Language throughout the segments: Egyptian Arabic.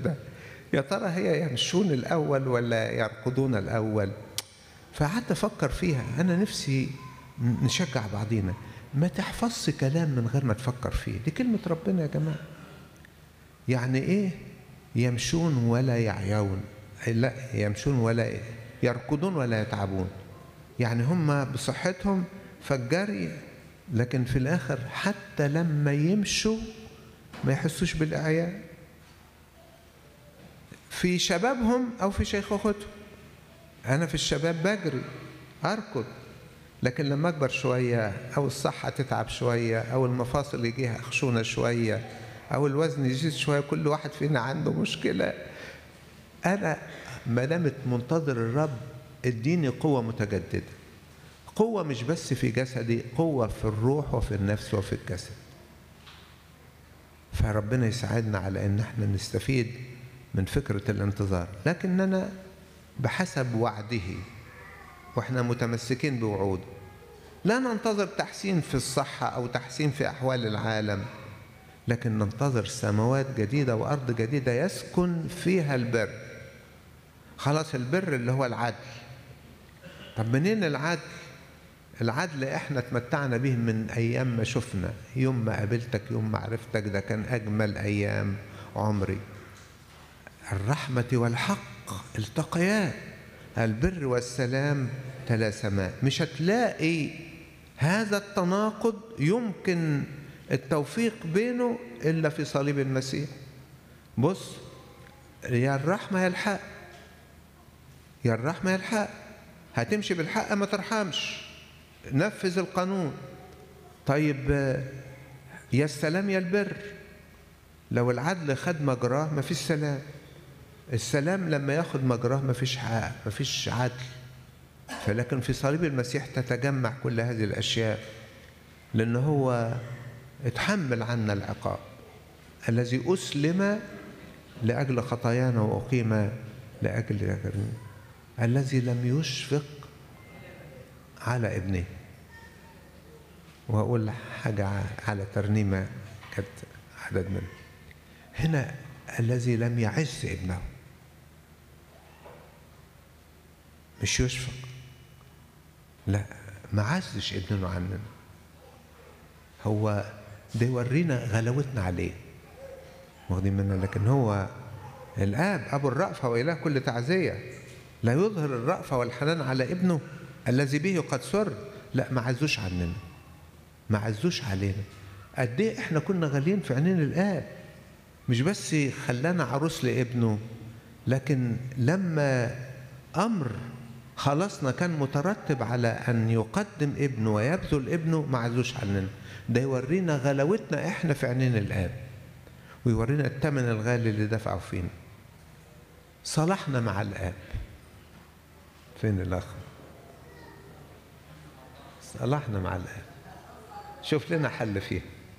ده يا ترى هي يمشون الأول ولا يركضون الأول فقعدت أفكر فيها أنا نفسي نشجع بعضينا ما تحفظش كلام من غير ما تفكر فيه دي كلمة ربنا يا جماعة يعني إيه يمشون ولا يعيون لا يمشون ولا يركضون ولا يتعبون يعني هم بصحتهم فالجري لكن في الآخر حتى لما يمشوا ما يحسوش بالإعياء في شبابهم أو في شيخوختهم أنا في الشباب بجري أركض لكن لما أكبر شوية أو الصحة تتعب شوية أو المفاصل يجيها خشونة شوية أو الوزن يزيد شوية كل واحد فينا عنده مشكلة أنا ما دامت منتظر الرب اديني قوة متجددة قوة مش بس في جسدي قوة في الروح وفي النفس وفي الجسد فربنا يساعدنا على ان احنا نستفيد من فكرة الانتظار لكننا بحسب وعده واحنا متمسكين بوعوده لا ننتظر تحسين في الصحة أو تحسين في أحوال العالم لكن ننتظر سماوات جديدة وأرض جديدة يسكن فيها البر خلاص البر اللي هو العدل طب منين العدل العدل احنا اتمتعنا به من ايام ما شفنا يوم ما قابلتك يوم ما عرفتك ده كان اجمل ايام عمري الرحمة والحق التقيا البر والسلام تلاسما مش هتلاقي هذا التناقض يمكن التوفيق بينه الا في صليب المسيح بص يا الرحمة يا الحق يا الرحمة يا الحق هتمشي بالحق ما ترحمش نفذ القانون طيب يا السلام يا البر لو العدل خد مجراه ما فيش سلام السلام لما ياخد مجراه ما فيش حق ما فيش عدل فلكن في صليب المسيح تتجمع كل هذه الأشياء لأن هو اتحمل عنا العقاب الذي أسلم لأجل خطايانا وأقيم لأجل ذكرنا الذي لم يشفق على ابنه وأقول حاجة على ترنيمة كانت عدد منه هنا الذي لم يعز ابنه مش يشفق لا ما عزش ابنه عننا هو ده يورينا غلاوتنا عليه واخدين منا لكن هو الاب ابو الرأفة واله كل تعزيه لا يظهر الرأفة والحنان على ابنه الذي به قد سر لا ما عزوش عننا ما عزوش علينا قد ايه احنا كنا غاليين في عينين الاب مش بس خلانا عروس لابنه لكن لما امر خلاصنا كان مترتب على ان يقدم ابنه ويبذل ابنه ما عزوش عننا ده يورينا غلاوتنا احنا في عينين الاب ويورينا الثمن الغالي اللي دفعه فينا صلحنا مع الاب فين الاخ صلحنا مع الاب شوف لنا حل فيها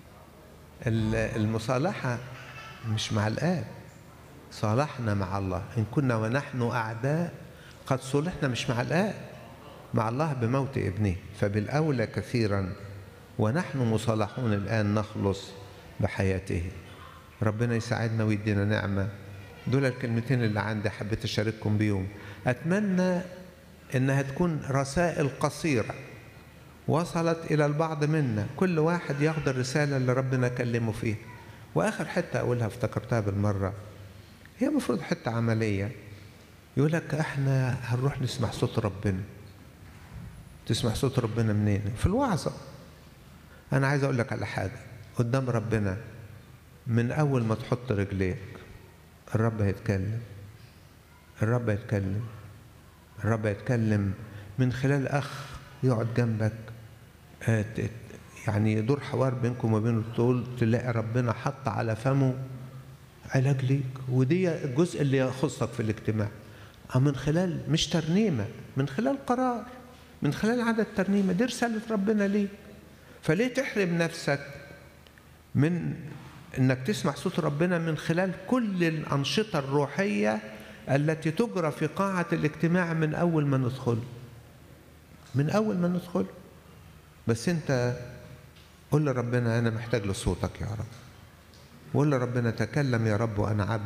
المصالحة مش مع الآب صالحنا مع الله إن كنا ونحن أعداء قد صلحنا مش مع الآب مع الله بموت ابنه فبالأولى كثيرا ونحن مصالحون الآن نخلص بحياته ربنا يساعدنا ويدينا نعمة دول الكلمتين اللي عندي حبيت أشارككم بيهم أتمنى إنها تكون رسائل قصيرة وصلت إلى البعض منا كل واحد ياخد الرسالة اللي ربنا كلمه فيها وآخر حتة أقولها افتكرتها بالمرة هي المفروض حتة عملية يقول لك احنا هنروح نسمع صوت ربنا تسمع صوت ربنا منين في الوعظة أنا عايز أقول لك على حاجة قدام ربنا من أول ما تحط رجليك الرب هيتكلم الرب هيتكلم الرب هيتكلم من خلال أخ يقعد جنبك يعني يدور حوار بينكم وبينه تقول تلاقي ربنا حط على فمه علاج ليك ودي الجزء اللي يخصك في الاجتماع من خلال مش ترنيمة من خلال قرار من خلال عدد ترنيمة دي رسالة ربنا ليك فليه تحرم نفسك من انك تسمع صوت ربنا من خلال كل الأنشطة الروحية التي تجرى في قاعة الاجتماع من أول ما ندخل من أول ما ندخل بس أنت قول لربنا أنا محتاج لصوتك يا رب وقول لربنا تكلم يا رب وأنا عبد